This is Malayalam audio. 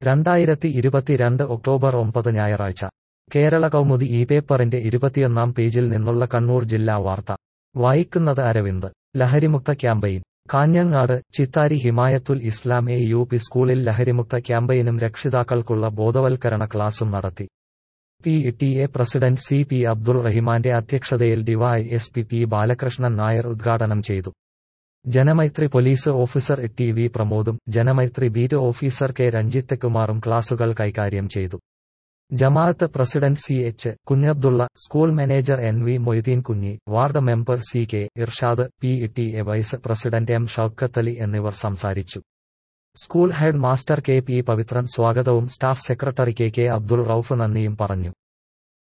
രണ്ടായിരത്തി ഇരുപത്തിരണ്ട് ഒക്ടോബർ ഒമ്പത് ഞായറാഴ്ച കേരള കൗമുദി ഈ പേപ്പറിന്റെ ഇരുപത്തിയൊന്നാം പേജിൽ നിന്നുള്ള കണ്ണൂർ ജില്ലാ വാർത്ത വായിക്കുന്നത് അരവിന്ദ് ലഹരിമുക്ത campaign Kanhangad Chithari Himayathul Islam A U P സ്കൂളിൽ ലഹരിമുക്ത ക്യാമ്പയിനും രക്ഷിതാക്കൾക്കുള്ള ബോധവൽക്കരണ ക്ലാസും നടത്തി P T A president C P Abdul റഹിമാന്റെ അധ്യക്ഷതയിൽ DY S P P Balakrishnan Nair ഉദ്ഘാടനം ചെയ്തു Janamaithri police officer T V പ്രമോദും Janamaithri beat officer K Ranjith കുമാറും ക്ലാസുകൾ കൈകാര്യം ചെയ്തു Jamaat president C H Kunhabdulla school manager N V Moideen Kunhi ward member C K Irshad P T A vice president M Shoukathali എന്നിവർ സംസാരിച്ചു school head master K P Pavithran സ്വാഗതവും staff secretary K K Abdul Rauf നന്ദിയും പറഞ്ഞു